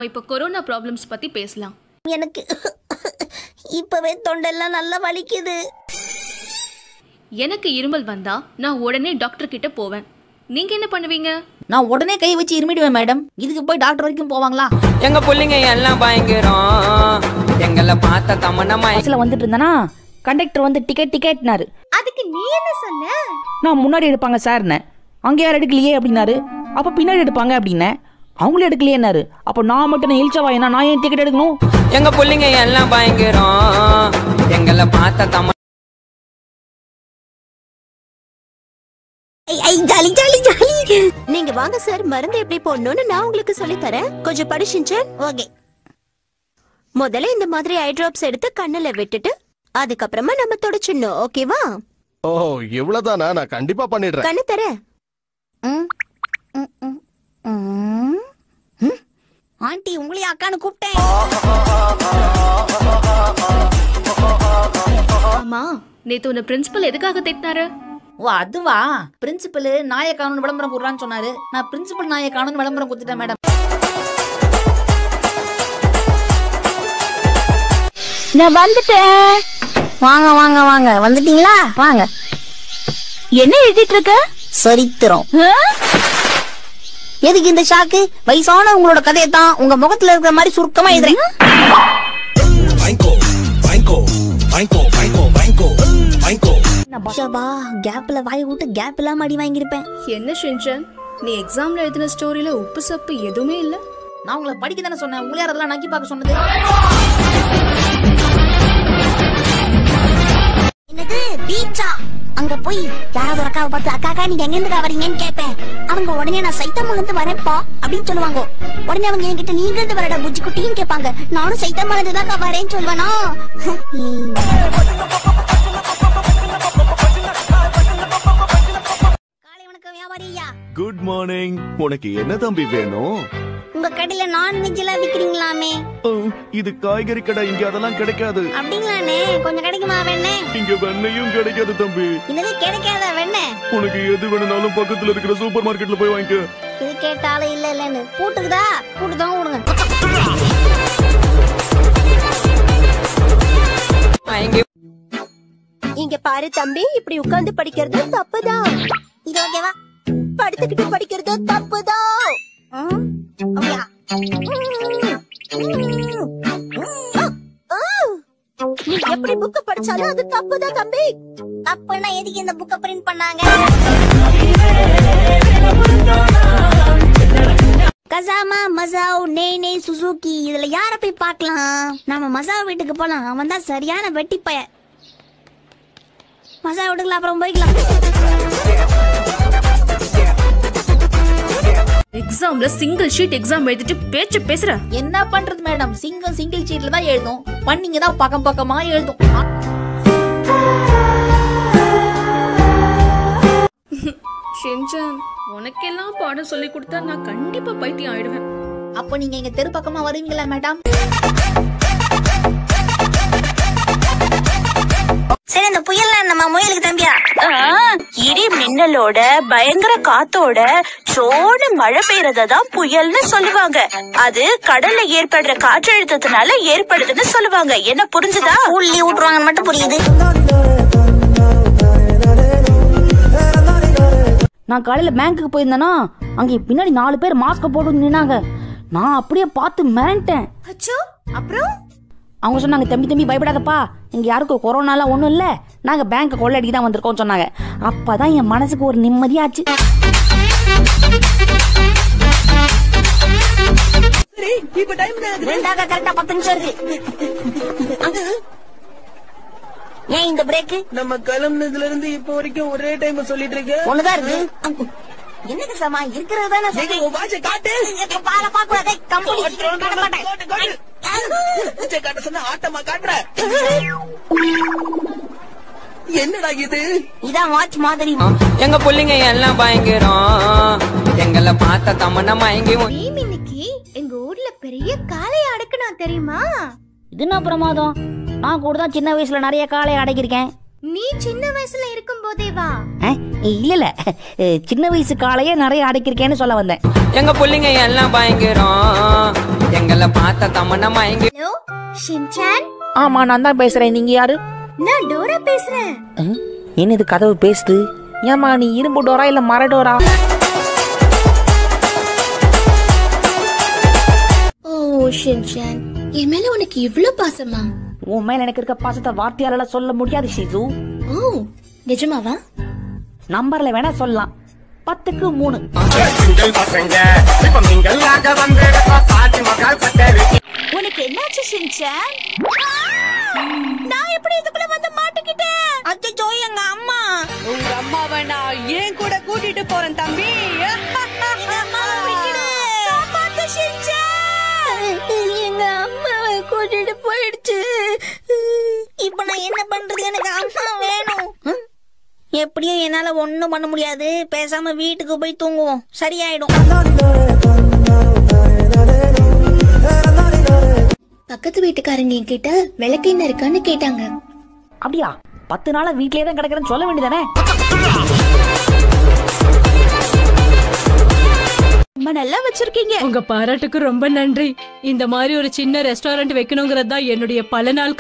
இப்போ corona problems பத்தி பேசலாம் எனக்கு இப்பவே தொண்டெல்லாம் நல்லா வலிக்குது எனக்கு இருமல் வந்தா நான் உடனே டாக்டர் கிட்ட போவேன் நீங்க என்ன பண்ணுவீங்க நான் உடனே கை வச்சு இருமிடுவேன் மேடம் இதுக்கு போய் டாக்டர் வரைக்கும் போவாங்களா எங்க புள்ளைங்க எல்லாம் பயங்கரம் எங்களை பார்த்த தமனமா பஸ்ஸில் வந்துட்டு இருந்தேனா கண்டக்டர் வந்து டிக்கெட் டிக்கெட்னாரு அதுக்கு நீ என்ன சொன்ன நான் முன்னாடி எடுப்பாங்க சார்னே அங்கே யாரும் எடுக்கலையே அப்படின்னாரு அப்போ பின்னாடி எடுப்பாங்க அப்படின்னேன் அவங்களும் எடுக்கலையேனாரு அப்போ நான் மட்டும் நான் இழிச்சவா என்ன நான் ஏன் டிக்கெட் எடுக்கணும் எங்க புள்ளைங்க எல்லாம் பயங்கரம் எங்களை பார்த்த தம ஐ, ஐ ஜாலி ஜாலி ஜாலி நீங்க வாங்க சார் மருந்து எப்படி போடணும்னு நான் உங்களுக்கு சொல்லி தரேன் கொஞ்சம் படிச்சுச்சு ஓகே முதல்ல இந்த மாதிரி ஐ டிராப்ஸ் எடுத்து கண்ணுல விட்டுட்டு அதுக்கப்புறமா நம்ம தொடச்சிடணும் ஓகேவா ஓ இவ்வளவுதானா நான் கண்டிப்பா பண்ணிடுறேன் கண்ணு தர ஆண்டி உங்களையும் அக்கான்னு கூப்பிட்டேன் ஆமா நேத்து உன்னை பிரின்சிபல் எதுக்காக திட்டினாரு ஓ அதுவா பிரின்சிபல் நாயை காணும் விளம்பரம் போடுறான்னு சொன்னாரு நான் பிரின்சிபல் நாயை காணும் விளம்பரம் கொடுத்துட்டேன் மேடம் நான் வந்துட்டேன் வாங்க வாங்க வாங்க வந்துட்டீங்களா வாங்க என்ன எழுதிட்டு இருக்க சரித்திரம் எதுக்கு இந்த ஷாக்கு வயசான உங்களோட கதையை தான் உங்க முகத்துல இருக்கிற மாதிரி சுருக்கமா எழுதுறேன் ஷபா கேப்ல வாய் விட்டு கேப் இல்லாம அடி வாங்கியிருப்பேன் என்ன ஷின்சன் நீ எக்ஸாம்ல எழுதின ஸ்டோரியில உப்பு சப்பு எதுவுமே இல்ல நான் உங்களை படிக்க தானே சொன்னேன் உங்களை யார் அதெல்லாம் நக்கி பார்க்க சொன்னது என்னது பீச்சா அங்க போய் யாராவது ஒரு அக்காவை பார்த்து அக்கா அக்கா நீங்க எங்க இருந்து வரீங்கன்னு கேட்பேன் அவங்க உடனே நான் சைத்தம்ல இருந்து வரேன்ப்பா அப்படின்னு சொல்லுவாங்க உடனே அவங்க என்கிட்ட நீங்க இருந்து வரடா புஜ்ஜி குட்டின்னு கேட்பாங்க நானும் சைத்தம்ல இருந்து தான் வரேன்னு சொல்வேனா காலை வணக்கம் வியாபாரியா குட் மார்னிங் உனக்கு என்ன தம்பி வேணும் உங்க கடையில நான்வெஜ் எல்லாம் விக்கிறீங்களாமே ஓ, இது காய்கறி கடை இங்க அதெல்லாம் கிடைக்காது அப்படிங்களாண்ணே கொஞ்சம் கிடைக்குமா வெண்ணே இங்க வெண்ணையும் கிடைக்காது தம்பி என்னது கிடைக்காத வெண்ணே உனக்கு எது வேணும்னாலும் பக்கத்துல இருக்கிற சூப்பர் மார்க்கெட்ல போய் வாங்கிக்க இது கேட்டாலும் இல்ல இல்லன்னு பூட்டுக்குதா பூட்டு தான் விடுங்க மயங்கி இங்க பாரு தம்பி இப்படி உட்கார்ந்து படிக்கிறது தப்புதான் இது ஓகேவா படுத்துக்கிட்டு படிக்கிறது தப்புதான் ம், அப்படியா நீ எப்படி புக் படிச்சாலும் அது தப்புதான் தம்பி தப்புன்னா எதுக்கு இந்த புக்கை பிரிண்ட் பண்ணாங்க கசாமா மசாவ் நெய் நெய் சுசுகி இதுல யார போய் பார்க்கலாம் நாம மசாவ் வீட்டுக்கு போலாம் அவன் தான் சரியான வெட்டி பய மசாவ் வீட்டுக்குள்ள அப்புறம் போய்க்கலாம் எக்ஸாம்ல சிங்கிள் ஷீட் எக்ஸாம் எழுதிட்டு பேச்சு பேசுற என்ன பண்றது மேடம் சிங்கிள் சிங்கிள் சீட்ல தான் எழுதும் பண்ணிங்க தான் பக்கம் பக்கமா எழுதும் ஷின்சன் உனக்கெல்லாம் பாடம் சொல்லி கொடுத்தா நான் கண்டிப்பா பைத்தியம் ஆயிடுவேன் அப்போ நீங்க இங்க தெரு பக்கமா வருவீங்களா மேடம் சரி இந்த புயல்ல நம்ம முயலுக்கு தம்பியா இடி மின்னலோட பயங்கர காத்தோட சோன மழை பெய்யறத தான் புயல்னு சொல்லுவாங்க அது கடல்ல ஏற்படுற காற்றழுத்தத்தினால ஏற்படுதுன்னு சொல்லுவாங்க என்ன புரிஞ்சுதா உள்ளி விட்டுருவாங்கன்னு மட்டும் புரியுது நான் காலையில பேங்க்குக்கு போயிருந்தேனா அங்கே பின்னாடி நாலு பேர் மாஸ்க் போட்டு நின்னாங்க நான் அப்படியே பார்த்து மிரண்டேன் அச்சோ அப்புறம் அவங்க சொன்னாங்க தம்பி தம்பி பயப்படாதப்பா இங்க யாருக்கும் கொரோனாலாம் ஒன்றும் இல்லை நாங்கள் பேங்க்கை கொள்ளடிக்கு தான் வந்திருக்கோம்னு சொன்னாங்க அப்பதான் என் மனசுக்கு ஒரு நிம்மதியாச்சு ரெண்டாக கரெக்டா பத்து நிமிஷம் இருக்கு ஏன் இந்த பிரேக் நம்ம கிளம்புனதுல இருந்து இப்ப வரைக்கும் ஒரே டைம் சொல்லிட்டு இருக்க ஒண்ணுதான் இருக்கு என்னங்க சாமா இருக்கிறது தானே எங்க உன் வாட்சை காட்டு பால பாக்கூடாதே கம்பெனி காட்டு, காட்டு. வாட்சை காட்ட சொன்னா ஆட்டமா காட்டுற என்னடா இது இதான் வாட்ச் மாதிரி எங்க புள்ளைங்க எல்லாம் பயங்கரம் எங்களை பார்த்த தமன மயங்கி இன்னைக்கு எங்க ஊர்ல பெரிய காளைய அடக்கணும் தெரியுமா இது என்ன பிரமாதம் நான் கூட தான் சின்ன வயசுல நிறைய காளையை அடக்கியிருக்கேன் நீ சின்ன வயசுல இருக்கும் போதே வா அஹ், இல்ல இல்ல அஹ், சின்ன வயசு காளையே நிறைய அடக்கியிருக்கேன்னு சொல்ல வந்தேன் எங்க புள்ளைங்க எல்லாம் பயங்கரம் எங்க எங்களை பார்த்த தமன்னா மயங்கி ஹலோ ஷின்சான் ஆமா நான் தான் பேசுறேன் நீங்க யாரு நான் டோரா பேசுறேன் ம், என்ன இது கதவு பேசுது ஏமா நீ இரும்பு டோரா இல்ல மர டோரா ஓ ஷின்சான் என் மேல உனக்கு இவ்ளோ பாசமா உன் மேல எனக்கு இருக்க பாசத்தை வார்த்தையால சொல்ல முடியாது ஷிசு ஓ நிஜமாவா நம்பர்ல வேணா சொல்லலாம் பத்துக்கு மூணு உனக்கு என்னாச்சு ஷின்சான் நான் எப்படி இதுக்குள்ள வந்து மாட்டிக்கிட்டேன் அச்சோ எங்க அம்மா உங்க அம்மாவை நான் ஏன் கூட கூட்டிட்டு போறேன் தம்பி எங்க அம்மாவை விட்டுடு காப்பாத்து ஷின்சான் எங்க அம்மாவை கூட்டிட்டு போயிடுச்சு இப்ப நான் என்ன பண்றது எனக்கு அம்மா வேணும் ஹம்? எப்படியும் என்னால ஒண்ணும் பண்ண முடியாது பேசாம வீட்டுக்கு போய் தூங்குவோம் சரியாயிடும் பக்கத்து வீட்டுக்காரங்க என்கிட்ட விளக்கு என்ன இருக்கான்னு கேட்டாங்க அப்படியா பத்து நாளா வீட்லயே தான் கிடக்குறேன்னு சொல்ல வேண்டியதானே ரொம்ப நல்லா வச்சிருக்கீங்க உங்க பாராட்டுக்கு ரொம்ப நன்றி இந்த மாதிரி ஒரு சின்ன ரெஸ்டாரண்ட் வைக்கணுங்கிறது தான் என்னுடைய பல நாள்